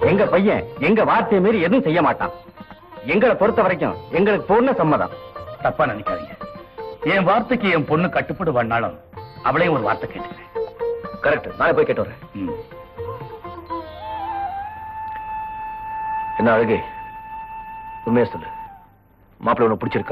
எங்க பையன் எங்க வார்த்தையை மீறி எதுவும் செய்ய மாட்டான் எங்களை பொறுத்த வரைக்கும் எங்களுக்கு பூர்ண சம்மதம் தப்பா நினைக்காதீங்க என் வார்த்தைக்கு என் பொண்ணு கட்டுப்படுவானாலும் அவளையும் ஒரு வார்த்தை கேட்டுக்கிறேன் கரெக்ட் நாளை போய் கேட்டு வரேன் ம். என்ன அழகு உண்மையா சொல்லு மாப்பிள்ளை உனக்கு பிடிச்சிருக்கா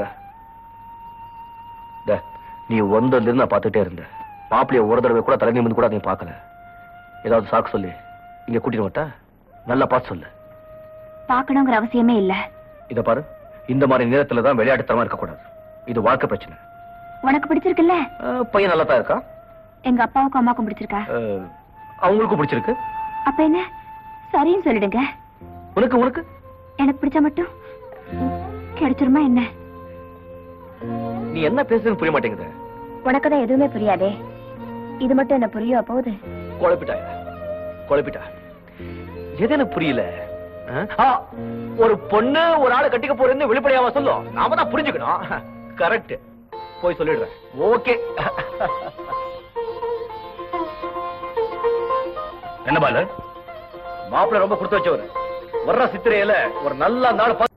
டே, நீ வந்ததுல இருந்து நான் பார்த்துட்டே இருந்த மாப்பிள்ளைய ஒரு தடவை கூட தலை நிமிந்து கூட நீ பார்க்கல ஏதாவது சாக்கு சொல்லி இங்க கூட்டிட்டு வட்டா நல்லா பார்த்து சொல்லு பார்க்கணுங்கிற அவசியமே இல்ல இத பாரு இந்த மாதிரி நேரத்துல தான் விளையாட்டுத்தனமா இருக்கக்கூடாது இது வாழ்க்கை பிரச்சனை உனக்கு பிடிச்சிருக்குல்ல அஹ், பையன் நல்லா தான் இருக்கா எங்க அப்பாவுக்கும் அம்மாவுக்கும் பிடிச்சிருக்கா அஹ், அவங்களுக்கும் பிடிச்சிருக்கு அப்ப என்ன சரின்னு சொல்லிடுங்க உனக்கு உனக்கு எனக்கு பிடிச்சா மட்டும் கிடைச்சிருமா என்ன நீ என்ன பேசுறதுன்னு புரிய மாட்டேங்குது உனக்கு தான் எதுவுமே புரியாதே இது மட்டும் என்ன புரியும் போகுது குழப்பிட்டாயா குழப்பிட்டா எது எனக்கு புரியல அஹ்? ஆ, ஒரு பொண்ணு ஒரு ஆளை கட்டிக்க போறேன்னு வெளிப்படையாவா சொல்லும் நாம தான் புரிஞ்சுக்கணும் கரெக்ட் போய் சொல்லிடுறேன் ஓகே என்ன பாலு மாப்பிள்ளை ரொம்ப கொடுத்து வச்சவர் வர்ற சித்திரையில ஒரு நல்ல நாள் பார்த்து-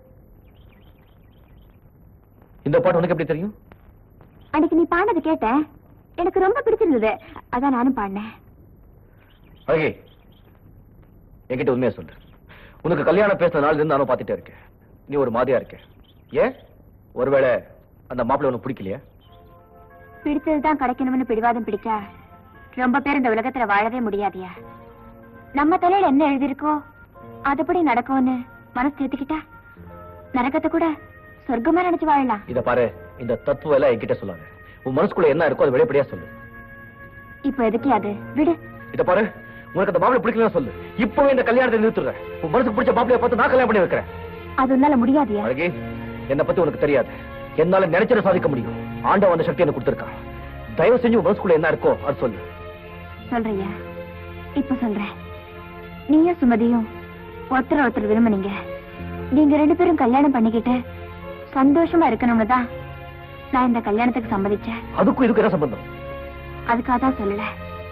இந்த பாட்டு உனக்கு எப்படி தெரியும் அன்னைக்கு நீ பாடினது கேட்டேன் எனக்கு ரொம்ப பிடிச்சிருந்தது அதான் நானும் பாடினேன் அழகே என்கிட்ட உண்மையா சொல்லு உனக்கு கல்யாணம் பேசின நாள் இருந்து நானும் பார்த்துட்டே இருக்கேன் நீ ஒரு மாதிரியா இருக்க ஏன் ஒருவேளை அந்த மாப்பிள்ளை உனக்கு பிடிக்கலையா பிடிச்சதுதான் கிடைக்கணும்னு பிடிவாதம் பிடிச்சா ரொம்ப பேர் இந்த உலகத்துல வாழவே முடியாதியா நம்ம தலையில என்ன எழுதியிருக்கோ அதுபடி நடக்கும்னு மனசு திருத்திக்கிட்டா நரகத்தை கூட சொர்க்கமா நினைச்சு வாழலாம் இத பாரு இந்த தத்துவம் எல்லாம் என்கிட்ட சொல்லாத உன் மனசுக்குள்ள என்ன இருக்கோ அது வெளிப்படையா சொல்லு இப்போ எதுக்கு அது விடு இத பாரு உனக்கு அந்த மாப்பிள்ளை பிடிக்கலன்னு சொல்லு இப்பவே இந்த கல்யாணத்தை நிறுத்துறேன் உன் மனசுக்கு பிடிச்ச மாப்பிளைய பார்த்து நான் கல்யாணம் பண்ணி வைக்கிறேன் அது உன்னால முடியாதியா அழகே என்னை பத்தி உனக்கு தெரியாது என்னால நினைச்சதை சாதிக்க முடியும் ஆண்டவன் அந்த சக்தி எனக்கு கொடுத்திருக்கான் தயவு செஞ்சு உன் மனசுக்குள்ள என்ன இருக்கோ அது சொல்லு சொல்றியா இப்ப சொல்றேன் நீயும் சுமதியும் ஒருத்தர் ஒருத்தர் விரும்புனீங்க நீங்க ரெண்டு பேரும் கல்யாணம் பண்ணிக்கிட்டு சந்தோஷமா இருக்கணும்னு தான் நான் இந்த கல்யாணத்துக்கு சம்மதிச்சேன் அதுக்கும் இதுக்கு என்ன சம்பந்தம் அதுக்காக தான் சொல்லல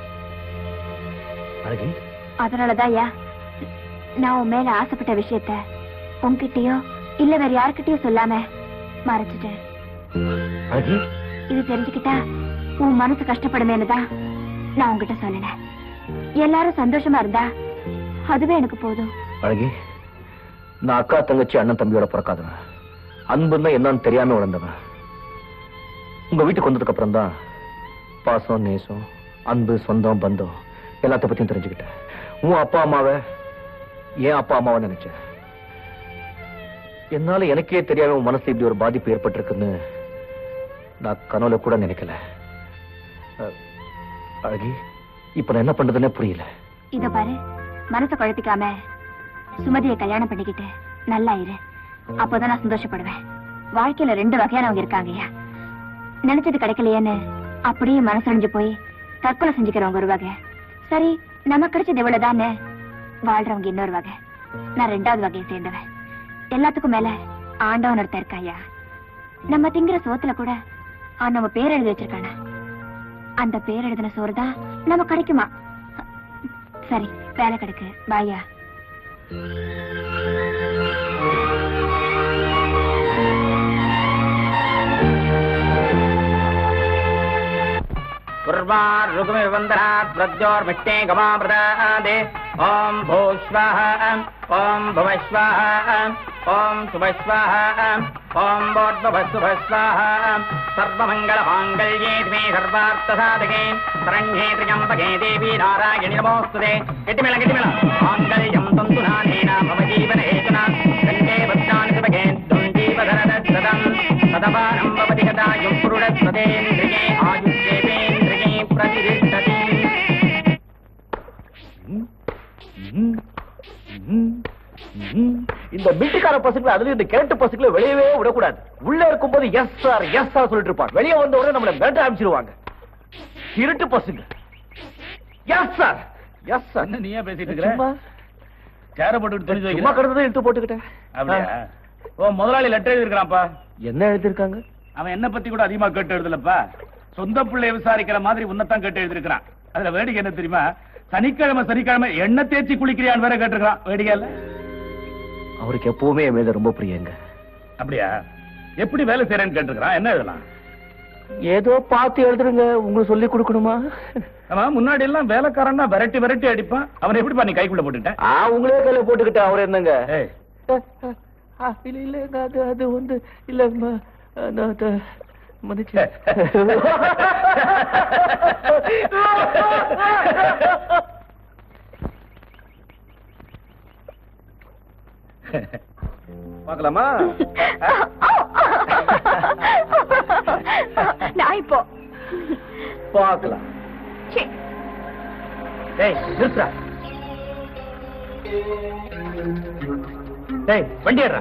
அழகே அதனாலதான் ஐயா நான் உன் மேல ஆசைப்பட்ட விஷயத்த உன்கிட்டயோ இல்ல வேற யார்கிட்டயோ சொல்லாம மறைச்சிட்டேன் அழகே இது தெரிஞ்சுக்கிட்டா உன் மனசு கஷ்டப்படுமேனு தான் நான் உன்கிட்ட சொல்லல எல்லாரும் சந்தோஷமா இருந்தா அதுவே எனக்கு போதும் அழகி நான் அக்கா தங்கச்சி அண்ணன் தம்பியோட பிறக்காதவன் அன்புன்னா என்னன்னு தெரியாம வளர்ந்தவன் உங்க வீட்டுக்கு வந்ததுக்கு அப்புறம் தான் பாசம் நேசம் அன்பு சொந்தம் பந்தம் எல்லாத்த பத்தியும் தெரிஞ்சுக்கிட்டேன் உன் அப்பா அம்மாவை ஏன் அப்பா அம்மாவை நினைச்சேன் என்னால எனக்கே தெரியாம உன் மனசுல இப்படி ஒரு பாதிப்பு ஏற்பட்டிருக்குன்னு நான் கனவுல கூட நினைக்கல அஹ், அழகி இப்ப நான் என்ன பண்றதுன்னே புரியல இத பாரு மனசை குழப்பிக்காம சுமதியை கல்யாணம் பண்ணிக்கிட்டு நல்லா இரு அப்போதான் நான் சந்தோஷப்படுவேன் வாழ்க்கையில ரெண்டு வகையானவங்க இருக்காங்கய்யா நினைச்சது கிடைக்கலையேன்னு அப்படியே மனசடைஞ்சு போய் தற்கொலை செஞ்சுக்கிறவங்க ஒரு வகை சரி நமக்கு கிடைச்சது இவ்வளவுதானே வாழ்றவங்க இன்னொரு வகை நான் ரெண்டாவது வகையை சேர்ந்தவன் எல்லாத்துக்கும் மேல ஆண்டவன் ஒருத்தன் இருக்காயா நம்ம திங்கிற சோத்துல கூட அவன் நம்ம பேர் எழுதி வச்சிருக்கானா அந்த பேர் எழுதின சோறு தான் நம்ம கிடைக்குமா சரி வேலை கிடக்கு பாயா कुर्वारुगमिव वन्दनात् प्रद्योर्मिष्टे गमामृतादे ॐ भूष्वः ॐ भुवस्वः ॐ सुभस्वः ॐ वोद्भवस्सुभस्वः सर्वमङ्गलमाङ्गल्ये मे सर्वार्थसाधके शरण्ये त्र्यम्बके देवी नारायणि नमोऽस्तुते गतिमेल गतिमेल माङ्गल्यं तन्तुनानेन मम जीवनहेतुना कण्ठे भक्तानि सुभगे त्वं जीवधरदत्सदम् सदपानं भवति गदायुः पुरुडस्वदेन्द्रिये आयुष्येवेन्द्रिये प्रतिष्ठति இந்த மில்டிக்கார பசங்களை அதுலயும் இந்த கிழட்டு பசங்களை வெளியவே விடக்கூடாது உள்ள இருக்கும்போது எஸ் சார் எஸ் சார் சொல்லிட்டு இருப்பாங்க வெளியே வந்த உடனே நம்மள மிரட்ட ஆரம்பிச்சிருவாங்க இருட்டு பசங்க எஸ் சார் எஸ் சார் என்ன நீயா பேசிட்டு இருக்கிற சும்மா சேர போட்டு துணி சும்மா துவைக்கிற கிடந்ததை இழுத்து போட்டுக்கிட்டேன் அப்படியா ஓ முதலாளி லெட்டர் எழுதிருக்கான்ப்பா என்ன எழுதிருக்காங்க அவன் என்ன பத்தி கூட அதிகமா கேட்டு எழுதலப்பா சொந்த பிள்ளை விசாரிக்கிற மாதிரி உன்னதான் கேட்டு எழுதிருக்கான் அதுல வேடிக்கை என்ன தெரியுமா சனிக்கிழமை சனிக்கிழமை எண்ணெய் தேய்ச்சி குளிக்கிறியான்னு வேற கேட்டிருக்கான் வேடிக்கையில அவருக்கு எப்பவுமே என் மேல ரொம்ப பிரியங்க அப்படியா எப்படி வேலை செய்யறேன்னு கேட்டிருக்கான் என்ன எழுதலாம் ஏதோ பார்த்து எழுதுருங்க உங்களுக்கு சொல்லி கொடுக்கணுமா அவன் முன்னாடி எல்லாம் வேலைக்காரன்னா விரட்டி விரட்டி அடிப்பான் அவனை எப்படி பண்ணி கைக்குள்ள போட்டுட்டேன் ஆ உங்களே கையில போட்டுக்கிட்ட அவர் என்னங்க ஏய் ஆ, இல்ல இல்ல அது அது வந்து இல்ல ம- நான் அது மன்னிச்சு பார்க்கலாமா நான் இப்போ பார்க்கலாம் சீ. டேய் நிறுத்துறா டேய் வண்டி ஏறா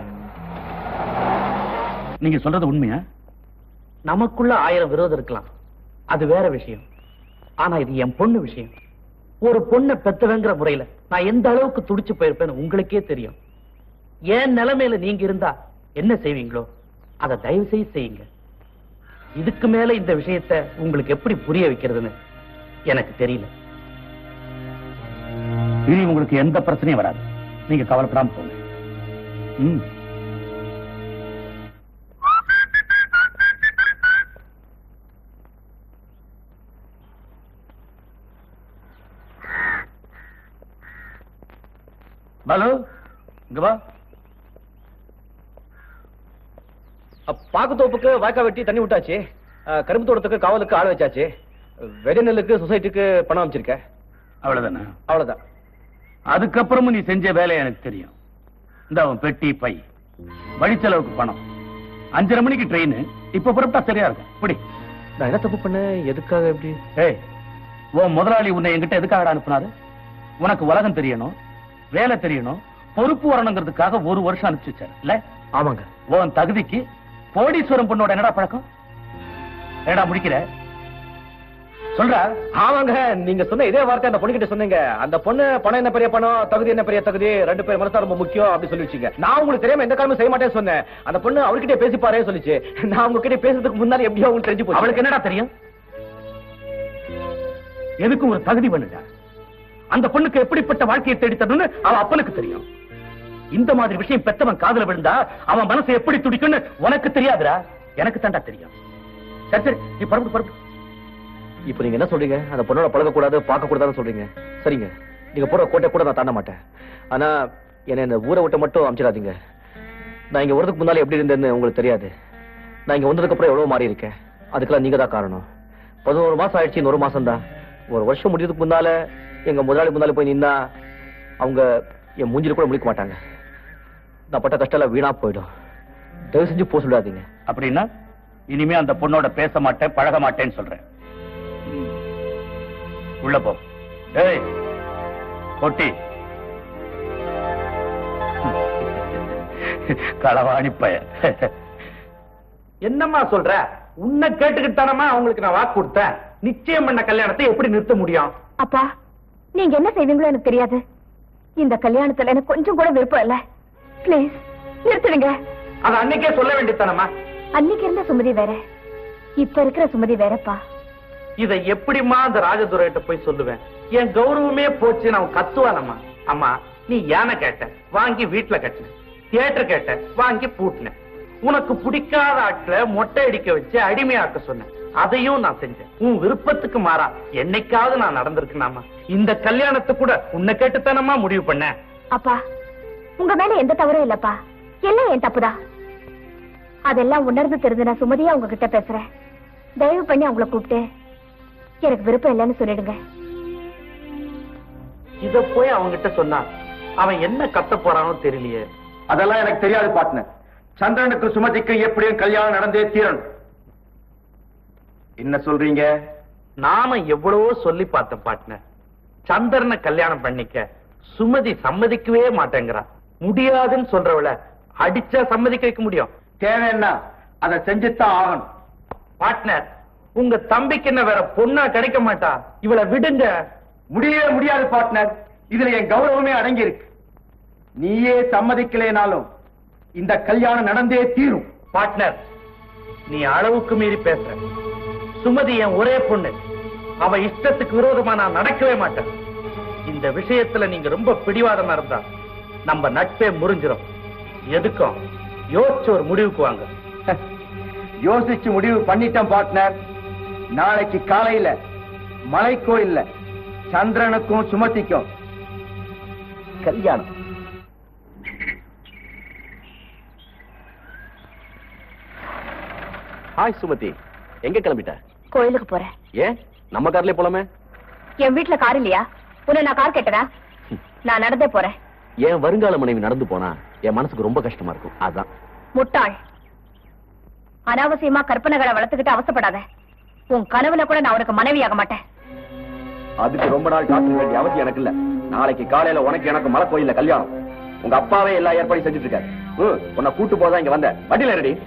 நீங்க சொல்றது உண்மையா நமக்குள்ள ஆயிரம் விரோதம் இருக்கலாம் அது வேற விஷயம் ஆனா இது என் பொண்ணு விஷயம் ஒரு பொண்ணை பெத்தவங்கிற முறையில நான் எந்த அளவுக்கு துடிச்சு போயிருப்பேன்னு உங்களுக்கே தெரியும் என் நிலைமையில நீங்க இருந்தா என்ன செய்வீங்களோ அதை தயவு செய்து செய்யுங்க இதுக்கு மேல இந்த விஷயத்தை உங்களுக்கு எப்படி புரிய வைக்கிறதுன்னு எனக்கு தெரியல இனி உங்களுக்கு எந்த பிரச்சனையும் வராது நீங்க கவலைப்படாம போங்க ம் பாலு இங்க வா பாக்குத்தோப்புக்கு வாய்க்கா வெட்டி தண்ணி விட்டாச்சு அஹ், கரும்பு தோட்டத்துக்கு காவலுக்கு ஆள் வச்சாச்சு வெடி நெல்லுக்கு சொசைட்டிக்கு பணம் அமைச்சிருக்கேன் அவ்வளவுதானே அவ்வளவுதான் அதுக்கப்புறமும் நீ செஞ்ச வேலை எனக்கு தெரியும் இந்த அவன் பெட்டி பை வழிச்செலவுக்கு பணம் அஞ்சரை மணிக்கு ட்ரெயின் இப்ப புறப்பட்டா சரியா இருக்கும் இப்படி நான் என்ன தப்பு பண்ணேன் எதுக்காக எப்படி ஏய் உன் முதலாளி உன்னை என்கிட்ட எதுக்காக அனுப்புனாரு உனக்கு உலகம் தெரியணும் வேலை தெரியணும் பொறுப்பு வரணுங்கிறதுக்காக ஒரு வருஷம் அனுப்பிச்சு வச்சாரு இல்ல ஆமாங்க உன் தகுதிக்கு கோடீஸ்வரம் பொண்ணோட என்னடா பழக்கம் என்னடா முடிக்கிற சொல்றா ஆமாங்க நீங்க சொன்ன இதே வார்த்தை அந்த பொண்ணுகிட்ட சொன்னீங்க அந்த பொண்ணு பணம் என்ன பெரிய பணம் தகுதி என்ன பெரிய தகுதி ரெண்டு பேர் மனசா ரொம்ப முக்கியம் அப்படி சொல்லிச்சுங்க நான் உங்களுக்கு தெரியாம எந்த காலமும் செய்ய மாட்டேன்னு சொன்னேன் அந்த பொண்ணு அவர்கிட்ட பேசி பாரு சொல்லிச்சு நான் உங்ககிட்ட பேசுறதுக்கு முன்னாடி எப்படியோ உங்களுக்கு தெரிஞ்சு போச்சு அவளுக்கு என்னடா தெரியும் எதுக்கும் ஒரு தகுதி பண்ணுங்க அந்த பொண்ணுக்கு எப்படிப்பட்ட வாழ்க்கையை தேடி தரணும்னு அவ அப்பனுக்கு தெரியும் இந்த மாதிரி விஷயம் பெத்தவன் காதுல விழுந்தா அவன் மனசு எப்படி துடிக்கும்னு உனக்கு தெரியாதுடா எனக்கு தாண்டா தெரியும் சரி சரி நீ பரப்பு பரப்பு இப்போ நீங்க என்ன சொல்றீங்க அந்த பொண்ணோட பழக கூடாது பார்க்க கூடாதுன்னு சொல்றீங்க சரிங்க நீங்க போற கோட்டை கூட நான் தாண்ட மாட்டேன் ஆனா என்னை இந்த ஊரை விட்டு மட்டும் அமைச்சிடாதீங்க நான் இங்க வரதுக்கு முன்னால எப்படி இருந்தேன்னு உங்களுக்கு தெரியாது நான் இங்க வந்ததுக்கு அப்புறம் எவ்வளவு மாறி இருக்கேன் அதுக்கெல்லாம் நீங்க தான் காரணம் பதினோரு மாசம் ஆயிடுச்சு இன்னொரு மாசம் தான் ஒரு வருஷம் முடியறதுக்கு முன்னால எங்க முதலாளி முன்னால போய் நின்னா அவங்க என் மூஞ்சில கூட முடிக்க மாட்டாங்க நான் பட்ட கஷ்டம் எல்லாம் வீணா போயிடும் தயவு செஞ்சு போக சொல்லாதீங்க அப்படின்னா இனிமே அந்த பொண்ணோட பேச மாட்டேன் பழக மாட்டேன்னு சொல்றேன் ம். உள்ள போ ஏய் பொட்டி களவாணி பய என்னம்மா சொல்ற உன்னை கேட்டுக்கிட்டு தானம்மா அவங்களுக்கு நான் வாக்கு கொடுத்தேன் நிச்சயம் பண்ண கல்யாணத்தை எப்படி நிறுத்த முடியும் அப்பா நீங்க என்ன செய்வீங்களோ எனக்கு தெரியாது இந்த கல்யாணத்துல எனக்கு கொஞ்சம் கூட விருப்பம் இல்ல ப்ளீஸ் நிறுத்திடுங்க அது அன்னைக்கே சொல்ல வேண்டியதானம்மா அன்னைக்கு இருந்த சுமதி வேற இப்ப இருக்கிற சுமதி வேறப்பா இதை எப்படிம்மா அந்த ராஜதுரைகிட்ட போய் சொல்லுவேன் என் கௌரவமே போச்சு நான் கத்துவானம்மா அம்மா நீ யானை கேட்ட வாங்கி வீட்டுல கட்டின தியேட்டர் கேட்ட வாங்கி பூட்டின உனக்கு பிடிக்காத ஆட்களை மொட்டை அடிக்க வச்சு அடிமையாக்க சொன்னேன் அதையும் நான் செஞ்சேன் உன் விருப்பத்துக்கு மாறா என்னைக்காவது நான் நடந்திருக்கேனாமா இந்த கல்யாணத்தை கூட உன்னை கேட்டுத்தானம்மா முடிவு பண்ணேன் அப்பா உங்க மேல எந்த தவறும் இல்லப்பா எல்லாம் என் தப்புதான் அதெல்லாம் உணர்ந்து தெரிஞ்சு நான் சுமதியா உங்ககிட்ட பேசுறேன் தயவு பண்ணி அவங்கள கூப்பிட்டு எனக்கு விருப்பம் இல்லைன்னு சொல்லிடுங்க இத போய் அவன்கிட்ட சொன்னா அவன் என்ன கத்த போறானோ தெரியலையே அதெல்லாம் எனக்கு தெரியாது பார்ட்னர் சந்திரனுக்கு சுமதிக்கு எப்படியும் கல்யாணம் நடந்தே தீரணும் என்ன சொல்றீங்க நாம எவ்வளவோ சொல்லி பார்த்தேன் பாட்னர் சந்திரனை கல்யாணம் பண்ணிக்க சுமதி சம்மதிக்கவே மாட்டேங்கிறா முடியாதுன்னு சொல்றவள அடிச்சா சம்மதிக்க வைக்க முடியும் தேவைன்னா அதை செஞ்சுத்தான் ஆகணும் பார்ட்னர் உங்க தம்பிக்கு என்ன வேற பொண்ணா கிடைக்க மாட்டா இவளை விடுங்க முடியவே முடியாது பார்ட்னர் இதுல என் கௌரவமே அடங்கி இருக்கு நீயே சம்மதிக்கலைனாலும் இந்த கல்யாணம் நடந்தே தீரும் பார்ட்னர் நீ அளவுக்கு மீறி பேசுற சுமதி என் ஒரே பொண்ணு அவ இஷ்டத்துக்கு விரோதமா நான் நடக்கவே மாட்டேன் இந்த விஷயத்துல நீங்க ரொம்ப பிடிவாதமா இருந்தா நம்ம நட்பே முறிஞ்சிரும் எதுக்கும் யோசிச்சு ஒரு முடிவுக்கு வாங்க யோசிச்சு முடிவு பண்ணிட்டேன் பார்ட்னர் நாளைக்கு காலையில மலைக்கோயில்ல சந்திரனுக்கும் சுமதிக்கும் கல்யாணம் ஹாய் சுமதி எங்க கிளம்பிட்ட கோயிலுக்கு போறேன் ஏன் நம்ம கார்லயே போலாமே என் வீட்டுல கார் இல்லையா உன்னை நான் கார் கேட்டதா நான் நடந்தே போறேன் என் வருங்கால மனைவி நடந்து போனா என் மனசுக்கு ரொம்ப கஷ்டமா இருக்கும் அதான் முட்டாள் அனாவசியமா கற்பனைகளை வளர்த்துக்கிட்டு அவசப்படாத உன் கனவுல கூட நான் உனக்கு மனைவியாக மாட்டேன் அதுக்கு ரொம்ப நாள் காத்துக்க வேண்டிய அவசியம் எனக்கு இல்ல நாளைக்கு காலையில உனக்கு எனக்கு மலை கோயில்ல கல்யாணம் உங்க அப்பாவே எல்லா ஏற்பாடும் செஞ்சுட்டு இருக்காரு ம், உன்னை கூட்டு போதான் இங்க வந்த வண்டியில ரெடி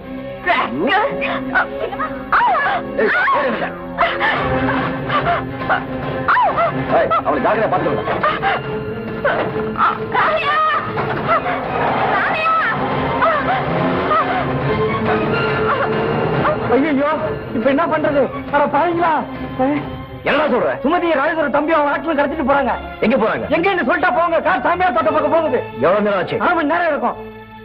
அவளை ஜாகிரதை பார்த்துக்கோங்க ஐயோ இப்ப என்ன பண்றது அட பாருங்களா என்னடா சொல்ற சுமதி ராஜேஸ்வர தம்பி அவங்க ஆட்கள் கடத்திட்டு போறாங்க எங்க போறாங்க எங்கன்னு சொல்லிட்டா போங்க கார் சாமியார் தோட்ட பக்கம் போகுது எவ்வளவு நேரம் ஆச்சு அரை மணி நேரம் இருக்கும்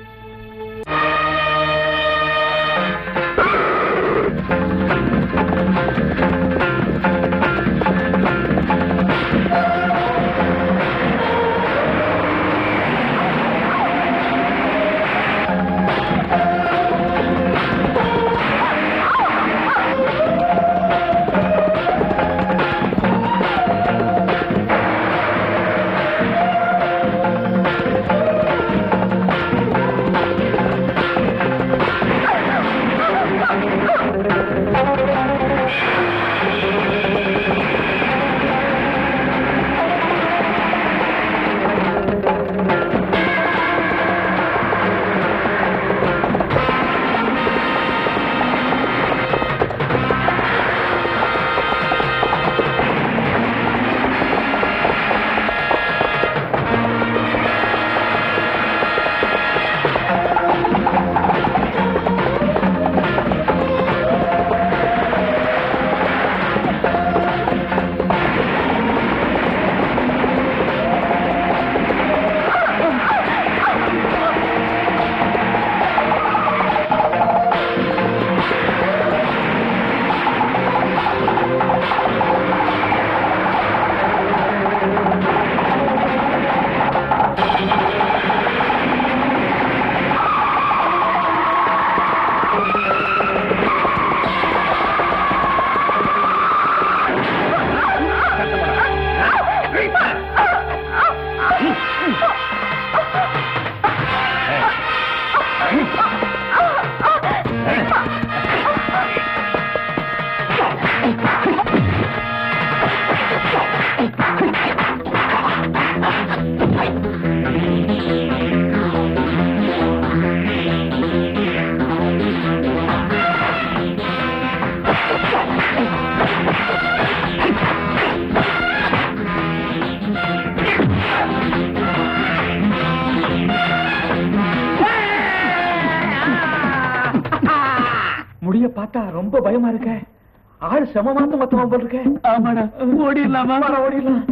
முடிய பார்த்தா ரொம்ப பயமா இருக்க ஆள் செம மாத்த மொத்தமா போல் இருக்க ஆமாடா ஓடிடலாமா ஓடிடலாம்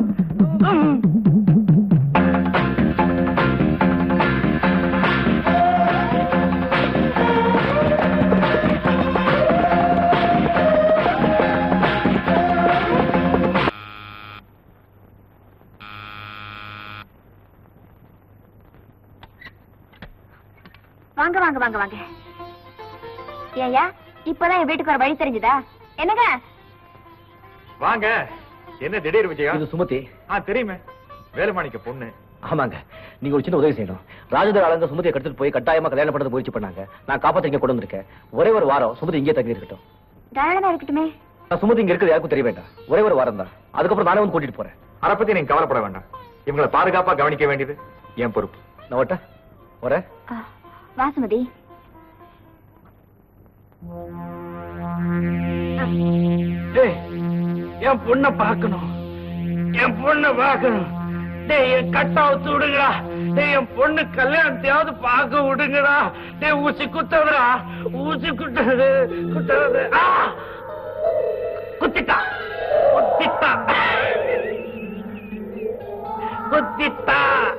வாங்க வாங்க வாங்க வாங்க ஏயா இப்பதான் என் வீட்டுக்கு ஒரு வழி தெரிஞ்சுதா என்னங்க வாங்க என்ன திடீர் விஜயம் இது சுமதி ஆ தெரியுமே வேலுமாணிக்க பொண்ணு ஆமாங்க நீங்க ஒரு சின்ன உதவி செய்யணும் ராஜதர் ஆளுங்க சுமதியை கடத்திட்டு போய் கட்டாயமா கல்யாணம் பண்ண முயற்சி பண்ணாங்க நான் காப்பாத்த இங்க கொண்டு வந்திருக்கேன் ஒரே ஒரு வாரம் சுமதி இங்கே தங்கி இருக்கட்டும் தாராளமா இருக்கட்டுமே நான் சுமதி இங்க இருக்கிறது யாருக்கும் தெரிய வேண்டாம் ஒரே ஒரு வாரம் தான் அதுக்கப்புறம் நானே வந்து கூட்டிட்டு போறேன் அதை பத்தி நீங்க கவலைப்பட வேண்டாம் இவங்களை பாதுகாப்பா கவனிக்க வேண்டியது என் பொறுப்பு நான் வரட்டா வரேன் ஆ, வாசுமதி டேய், என் பொண்ண பார்க்கணும் என் பொண்ண பார்க்கணும் டேய் என் கட்ட அவுத்து விடுங்கடா டேய் என் பொண்ணு கல்யாணத்தையாவது பார்க்க விடுங்கடா டேய் ஊசி குத்ததுடா ஊசி குட்டது குட்டது ஆ! குத்திட்டா குத்திட்டா குத்தித்தா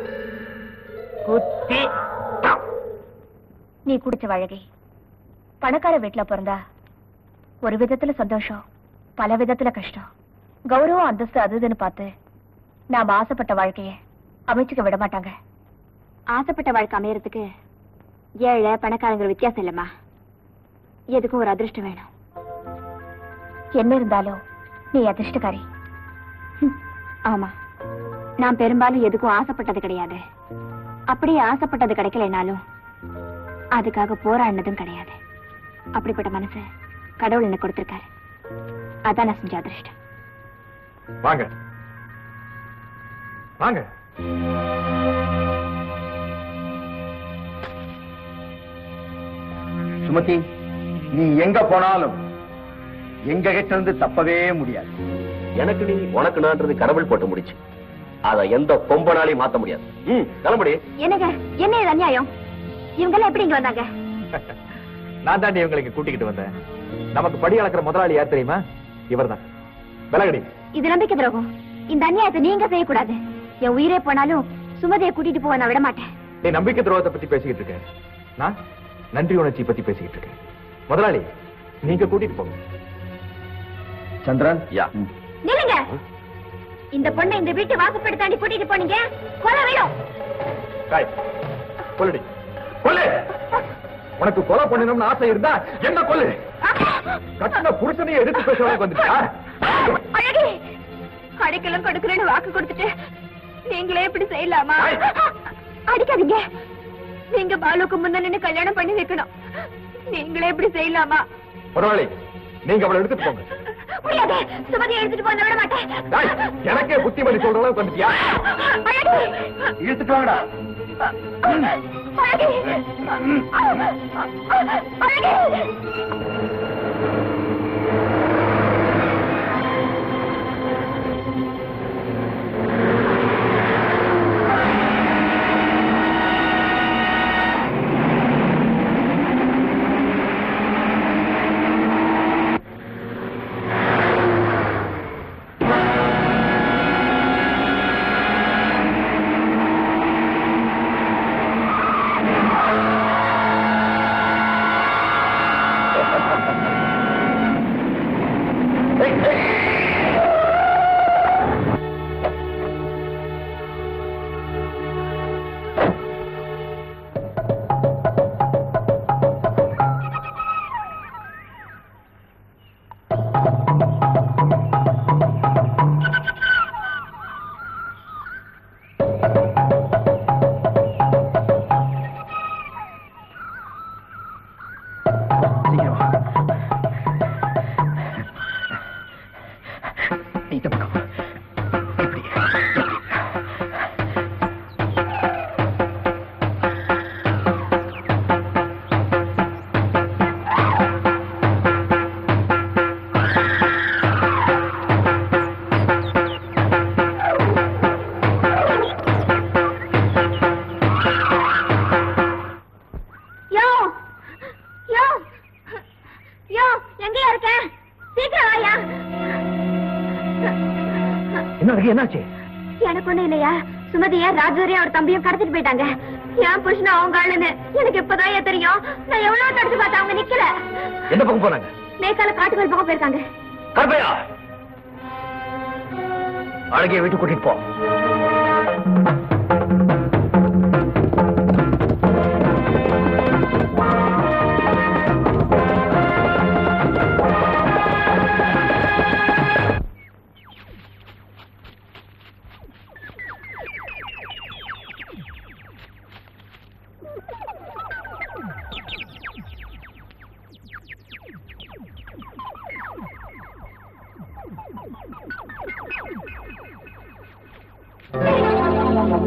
குத்தித்தா நீ குடிச்ச வழகை பணக்கார வீட்டுல பிறந்தா ஒரு விதத்துல சந்தோஷம் பல விதத்துல கஷ்டம் கௌரவம் அந்தஸ்து அது இதுன்னு பார்த்து நாம ஆசைப்பட்ட வாழ்க்கைய அமைச்சுக்க விட மாட்டாங்க ஆசைப்பட்ட வாழ்க்கை அமையறதுக்கு ஏழை பணக்காரங்கிற வித்தியாசம் இல்லம்மா எதுக்கும் ஒரு அதிர்ஷ்டம் வேணும் என்ன இருந்தாலும் நீ அதிர்ஷ்டக்காரி ஹம், ஆமா நான் பெரும்பாலும் எதுக்கும் ஆசைப்பட்டது கிடையாது அப்படியே ஆசைப்பட்டது கிடைக்கலைனாலும் அதுக்காக போராடினதும் கிடையாது அப்படிப்பட்ட மனசு கடவுள் எனக்கு கொடுத்திருக்காரு அதான் நான் செஞ்ச அதிர்ஷ்டம் வாங்க வாங்க சுமதி நீ எங்க போனாலும் எங்க கிட்ட இருந்து தப்பவே முடியாது எனக்கு நீ உனக்கு நான்றது கடவுள் போட்டு முடிச்சு அத எந்த கொம்பனாலையும் மாத்த முடியாது ம் கிளம்புடி என்னங்க என்ன இது அநியாயம் இவங்க எல்லாம் எப்படி இங்க வந்தாங்க நான் தாண்டி இவங்களை இங்க கூட்டிக்கிட்டு வந்தேன் நமக்கு படி அளக்கிற முதலாளி யார் தெரியுமா இவர்தான் விலகடி இது நம்பிக்கை துரோகம் இந்த அநியாயத்தை நீங்க செய்யக்கூடாது என் உயிரே போனாலும் சுமதியை கூட்டிட்டு போக நான் விட மாட்டேன் நீ நம்பிக்கை துரோகத்தை பத்தி பேசிக்கிட்டு இருக்க நான் நன்றி உணர்ச்சி பத்தி பேசிக்கிட்டு இருக்கேன் முதலாளி நீங்க கூட்டிட்டு போங்க சந்திரன் யா நில்லுங்க இந்த பொண்ணை இந்த வீட்டு வாசப்படி தாண்டி கூட்டிட்டு போனீங்க கொலை வேணும் காய் கொல்லுடி கொல்லு உனக்கு கொலை பண்ணணும்னு ஆசை இருந்தா என்ன கொல்லு கட்டின புருஷனையே எதிர்த்து பேசுறவங்க வந்துட்டா அழகி அடிக்கலும் கொடுக்கலன்னு வாக்கு கொடுத்துட்டு நீங்களே இப்படி செய்யலாமா ஐய். அடிக்காதீங்க நீங்க பாலுக்கு முன்ன நின்னு கல்யாணம் பண்ணி வைக்கணும் நீங்களே இப்படி செய்யலாமா முதலாளி நீங்க அவளை எடுத்துட்டு போங்க முடியாது சுமதியை எடுத்துட்டு போன விட மாட்டேன் டேய், எனக்கே புத்திமதி சொல்ற அளவுக்கு வந்துட்டியா அழகி இழுத்துட்டு வாங்கடா அழகி அழகி இந்த பக்கம் இப்படி இப்படி. யோ யோ யோ எங்கயா இருக்க சீக்கிரம் வாயா என்ன என்னாச்சு எனக்கு ஒண்ணும் இல்லையா சுமதியா ராஜூரியா அவர் தம்பியும் கடத்திட்டு போயிட்டாங்க என் புருஷன் அவங்க ஆளுன்னு எனக்கு இப்பதான் ஏன் தெரியும் நான் எவ்வளவு தடுத்து பார்த்தா அவங்க நிக்கல எந்த பக்கம் போனாங்க மேற்கால காட்டுக்கு பக்கம் போயிருக்காங்க கருப்பையா அழகிய வீட்டுக்கு கூட்டிட்டு போ ஆ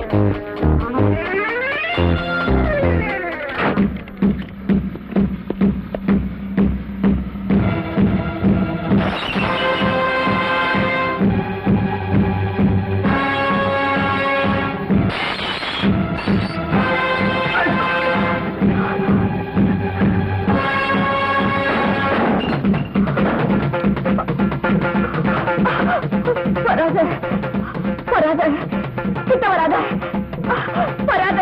வராத வராத கிட்ட வராத வராத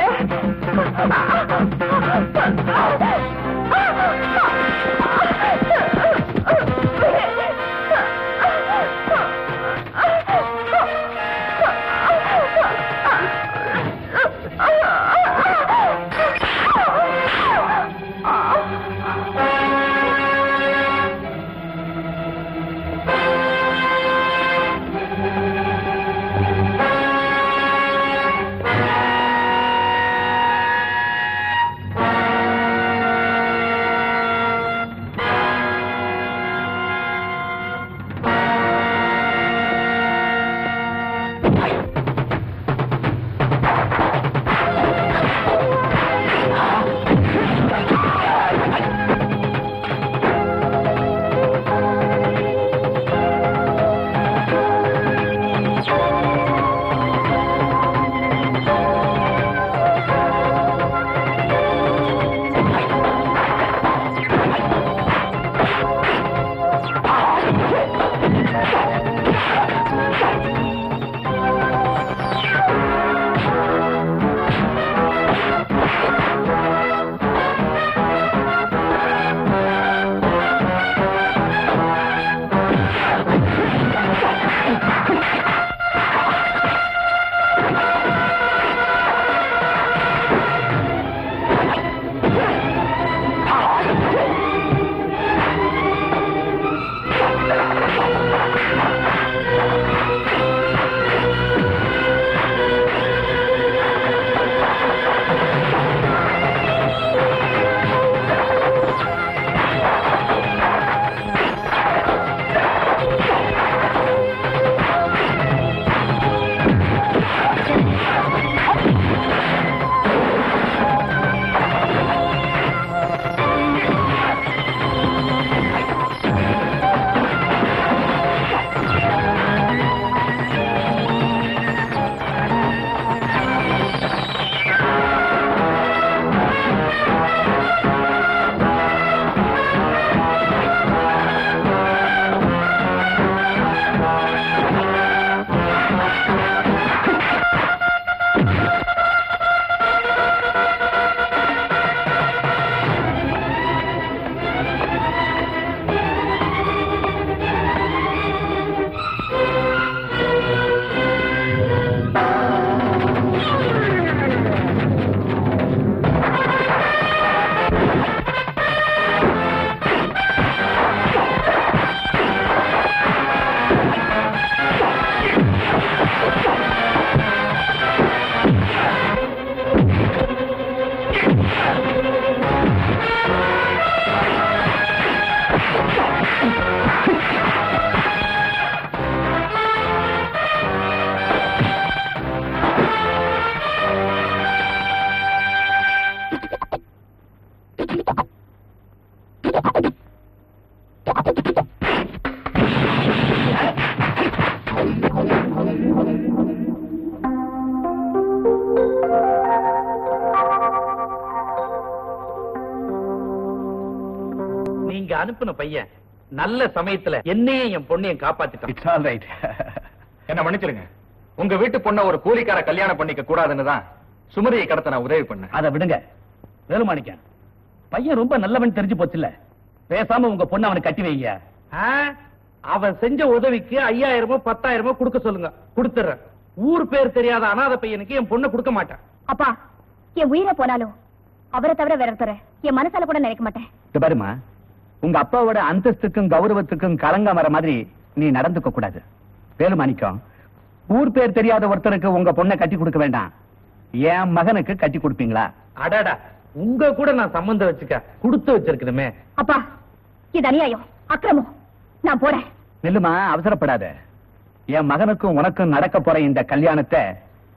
நீங்க அனுப்புன பையன் நல்ல சமயத்துல என்னையும் என் பொண்ணையும் காப்பாத்திட்டான் இட்ஸ் ஆல் ரைட் என்ன மன்னிச்சிருங்க உங்க வீட்டு பொண்ண ஒரு கூலிக்கார கல்யாணம் பண்ணிக்க கூடாதுன்னு தான் சுமதியை கடத்த நான் உதவி பண்ணேன் அதை விடுங்க வேலுமாணிக்கம் பையன் ரொம்ப நல்லவன் தெரிஞ்சு போச்சுல்ல பேசாம உங்க பொண்ணு அவனுக்கு கட்டி வைங்க ஆ? அவன் செஞ்ச உதவிக்கு ஐயாயிரமோ பத்தாயிரமோ கொடுக்க சொல்லுங்க கொடுத்துறேன் ஊர் பேர் தெரியாத அனாதை பையனுக்கு என் பொண்ணை கொடுக்க மாட்டேன் அப்பா என் உயிரை போனாலும் அவரை தவிர வேற ஒருத்தரை என் மனசால கூட நினைக்க மாட்டேன் இது பாருமா உங்க அப்பாவோட அந்தஸ்துக்கும் கௌரவத்துக்கும் களங்கம் வர மாதிரி நீ நடந்துக்க கூடாது வேலுமாணிக்கம் ஊர் பேர் தெரியாத ஒருத்தருக்கு உங்க பொண்ணை கட்டி கொடுக்க வேண்டாம் என் மகனுக்கு கட்டி கொடுப்பீங்களா அடடா உங்க கூட நான் சம்பந்தம் வச்சுக்க கொடுத்து வச்சிருக்கணுமே அப்பா இது அநியாயம் அக்கிரமம் நான் போறேன் நில்லுமா அவசரப்படாத என் மகனுக்கும் உனக்கும் நடக்க போற இந்த கல்யாணத்தை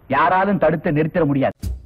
யாராலும் தடுத்து நிறுத்திட முடியாது